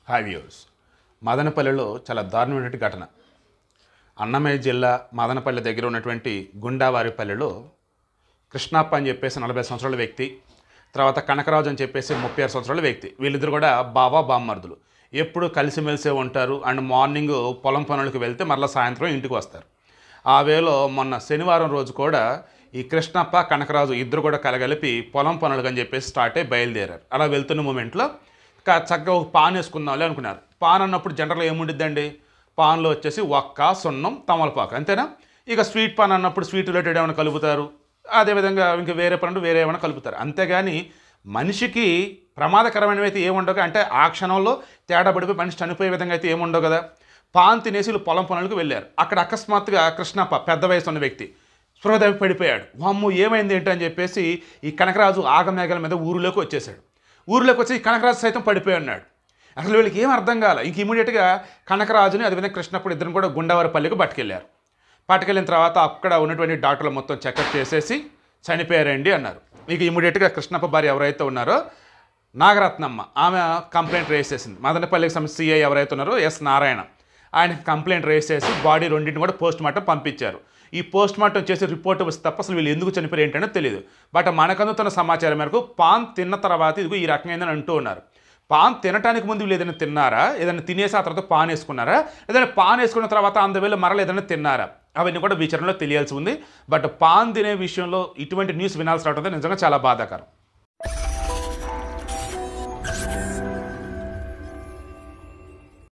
hi viewers మదనపల్లిలో చాలా దారుణమైనటువంటి ఘటన అన్నమయ్య జిల్లా మదనపల్లి దగ్గర ఉన్నటువంటి గుండావారిపల్లిలో కృష్ణప్ప అని చెప్పేసి నలభై సంవత్సరాల వ్యక్తి తర్వాత కనకరాజు అని చెప్పేసి ముప్పై ఆరు సంవత్సరాల వ్యక్తి వీళ్ళిద్దరు కూడా బావా బామ్మర్దులు ఎప్పుడు కలిసిమెలిసే ఉంటారు అండ్ మార్నింగ్ పొలం పనులకు వెళ్తే మరలా సాయంత్రం ఇంటికి వస్తారు ఆ వేలో మొన్న శనివారం రోజు కూడా ఈ కృష్ణప్ప కనకరాజు ఇద్దరు కూడా కలగలిపి పొలం పనులకు అని చెప్పేసి స్టార్ట్ అయ్యి బయలుదేరారు అలా వెళ్తున్న మూమెంట్లో కా- చక్కగా ఒక పాన్ వేసుకుందాంలే అనుకున్నారు పాన్ అన్నప్పుడు జనరల్గా ఏముండిద్దండి పాన్లో వచ్చేసి ఒక్క సున్నం తమలపాకు అంతేనా ఇక స్వీట్ పాన్ అన్నప్పుడు స్వీట్ రిలేటెడ్ ఏమైనా కలుపుతారు అదేవిధంగా ఇంకా వేరే పనులు వేరే ఏమైనా కలుపుతారు అంతేగాని మనిషికి ప్రమాదకరమైనవి అయితే ఏముండవు అంటే ఆ క్షణంలో తేడా పడిపోయి మనిషి చనిపోయే విధంగా అయితే ఏముండవు కదా పాన్ తినేసి వీళ్ళు పొలం పనులకు వెళ్ళారు అక్కడ అకస్మాత్తుగా కృష్ణప్ప పెద్ద వయసు ఉన్న వ్యక్తి స్పృహదేవి పడిపోయాడు వామ్ము ఏమైంది ఏంటి అని చెప్పేసి ఈ కనకరాజు ఆగమేఘల మీద ఊరిలోకి వచ్చేసాడు ఊరిలోకి వచ్చి ఈ కనకరాజు సైతం పడిపోయి ఉన్నాడు అసలు వీళ్ళకి ఏం అర్థం కాలే ఇంక ఇమీడియట్గా కనకరాజుని అదేవిధంగా కృష్ణప్పుడు ఇద్దరు కూడా గుండవరపల్లికి పట్టుకెళ్ళారు పట్టుకెళ్ళిన తర్వాత అక్కడ ఉన్నటువంటి డాక్టర్లు మొత్తం చెకప్ చేసేసి చనిపోయారండి అన్నారు ఇక ఇమీడియట్గా కృష్ణప్ప భార్య ఎవరైతే ఉన్నారో నాగరత్నమ్మ ఆమె కంప్లైంట్ రేస్ చేసింది మదనపల్లికి సంబంధించి సిఐ ఎవరైతే ఉన్నారో ఎస్ నారాయణ ఆయన కంప్లైంట్ రేస్ చేసి బాడీ రెండింటిని కూడా పోస్ట్ మార్టం పంపించారు ఈ పోస్ట్ మార్టం చేసి రిపోర్ట్ వస్తే తప్ప అసలు వీళ్ళు ఎందుకు చనిపోయారు ఏంటనే తెలియదు బట్ మనకందుతున్న సమాచారం మేరకు పాన్ తిన్న తర్వాత ఇదిగో ఈ రకమైందని అంటూ ఉన్నారు పాన్ తినడానికి ముందు వీళ్ళు ఏదైనా తిన్నారా ఏదైనా తినేసి ఆ తర్వాత పాన్ వేసుకున్నారా ఏదైనా పాన్ వేసుకున్న తర్వాత అందువేళ మరల ఏదైనా తిన్నారా అవన్నీ కూడా విచారణలో తెలియాల్సి ఉంది బట్ పాన్ తినే విషయంలో ఇటువంటి న్యూస్ వినాల్సి రావడం నిజంగా చాలా బాధాకరం